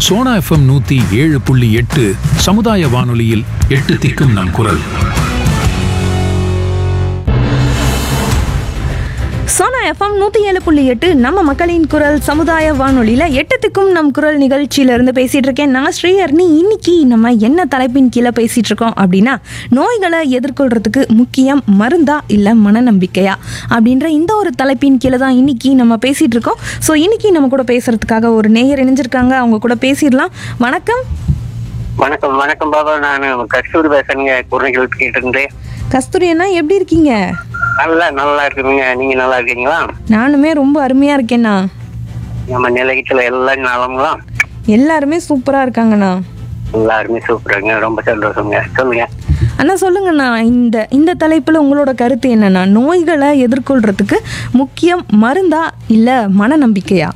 Sona FM நூத்தி ஏழு புள்ளி எட்டு சமுதாய வானொலியில் எட்டு திக்கும் நம் குரல் சோனா எஃப்எம் நூற்றி ஏழு புள்ளி எட்டு நம்ம மக்களின் குரல் சமுதாய வானொலியில் எட்டத்துக்கும் நம் குரல் நிகழ்ச்சியிலேருந்து பேசிகிட்டு இருக்கேன் நான் ஸ்ரீஹர்னி இன்னைக்கு நம்ம என்ன தலைப்பின் கீழே பேசிகிட்டு இருக்கோம் அப்படின்னா நோய்களை எதிர்கொள்கிறதுக்கு முக்கியம் மருந்தா இல்லை மனநம்பிக்கையா அப்படின்ற இந்த ஒரு தலைப்பின் கீழே தான் இன்னைக்கு நம்ம பேசிகிட்டு இருக்கோம் ஸோ இன்னைக்கு நம்ம கூட பேசுகிறதுக்காக ஒரு நேயர் இணைஞ்சிருக்காங்க அவங்க கூட பேசிடலாம் வணக்கம் வணக்கம் வணக்கம் பாபா நான் கஸ்தூரி பேசுறேங்க குறைகள் கேட்டு இருந்தேன் கஸ்தூரி அண்ணா எப்படி இருக்கீங்க நல்லா நல்லா இருக்குதுங்க நீங்க நல்லா இருக்கீங்களா நானுமே ரொம்ப அருமையாக இருக்கேண்ணா நம்ம நிலையத்துல எல்லாரும் நலங்களா எல்லாருமே சூப்பராக இருக்காங்கண்ணா எல்லாருமே சூப்பருங்க ரொம்ப சந்தோஷங்க சொல்லுங்க அண்ணா சொல்லுங்கண்ணா இந்த இந்த தலைப்பில் உங்களோட கருத்து என்னண்ணா நோய்களை எதிர்கொள்றதுக்கு முக்கியம் மருந்தா இல்லை மனநம்பிக்கையா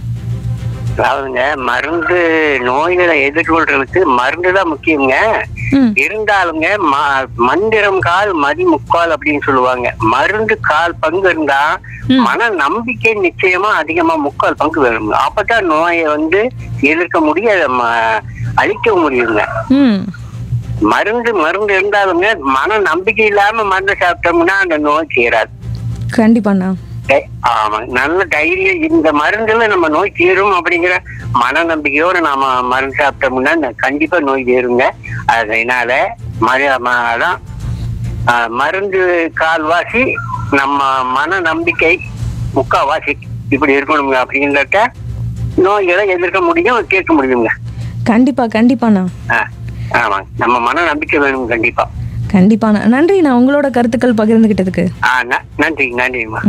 அதாவதுங்க மருந்து நோய்களை எதிர்கொள்றதுக்கு மருந்து தான் முக்கியங்க ம் இருந்தாலுங்க ம- மந்திரம் கால் மதி முக்கால் அப்படின்னு சொல்லுவாங்க மருந்து கால் பங்கு இருந்தா மன நம்பிக்கை நிச்சயமா அதிகமா முக்கால் பங்கு வேணும் அப்பதான் நோயை வந்து எதிர்க்க முடிய ம- அழிக்க முடியுங்க ம் மருந்து மருந்து இருந்தாலுங்க மன நம்பிக்கை இல்லாம மருந்து சாப்பிட்டோம்னா அந்த நோய் தீராது கண்டிப்பாண்ணா டை- ஆமா நல்ல தைரியம் இந்த மருந்துல நம்ம நோய் தீரும் அப்படிங்கிற மன நம்பிக்கையோட நாம மருந்து சாப்பிட்டோம்னா ந- கண்டிப்பா நோய் தீருங்க அதனால மரு ம- அதான் ஆ, மருந்து கால்வாசி நம்ம மன நம்பிக்கை முக்காவாசி இப்படி இருக்கணுங்க அப்படிங்கிறத நோய்களை எதிர்க்க முடியும் தீர்க்க முடியுங்க கண்டிப்பா கண்டிப்பாண்ணா ஆ, ஆமாங்க நம்ம மன நம்பிக்கை வேணும் கண்டிப்பா கண்டிப்பாண்ணா நன்றிண்ணா உங்களோட கருத்துக்கள் பகிர்ந்துக்கிட்டதுக்கு ஆ ந- நன்றி நன்றிம்மா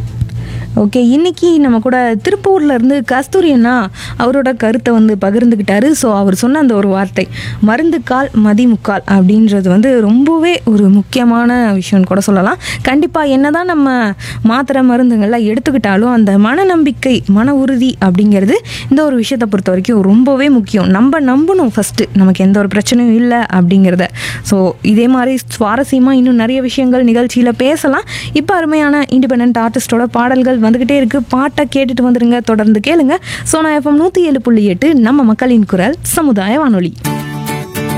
ஓகே இன்னைக்கு நம்ம கூட திருப்பூர்ல இருந்து கஸ்தூரி அண்ணா அவரோட கருத்தை வந்து பகிர்ந்துக்கிட்டாரு ஸோ அவர் சொன்ன அந்த ஒரு வார்த்தை மருந்து கால் மதி முக்கால் அப்படின்றது வந்து ரொம்பவே ஒரு முக்கியமான விஷயம்னு கூட சொல்லலாம் கண்டிப்பாக என்னதான் நம்ம மாத்திரை மருந்துங்கள்லாம் எடுத்துக்கிட்டாலும் அந்த மனநம்பிக்கை மன உறுதி அப்படிங்கிறது இந்த ஒரு விஷயத்தை பொறுத்த வரைக்கும் ரொம்பவே முக்கியம் நம்ம நம்பணும் ஃபஸ்ட்டு நமக்கு எந்த ஒரு பிரச்சனையும் இல்லை அப்படிங்கிறத ஸோ இதே மாதிரி சுவாரஸ்யமாக இன்னும் நிறைய விஷயங்கள் நிகழ்ச்சியில் பேசலாம் இப்போ அருமையான இண்டிபெண்ட் ஆர்டிஸ்டோட பாடல்கள் வந்துக்கிட்டே இருக்குது பாட்டை கேட்டுட்டு வந்துருங்க தொடர்ந்து கேளுங்க சோனா எஃப்எம் நூற்றி ஏழு புள்ளி எட்டு நம்ம மக்களின் குரல் சமுதாய வானொலி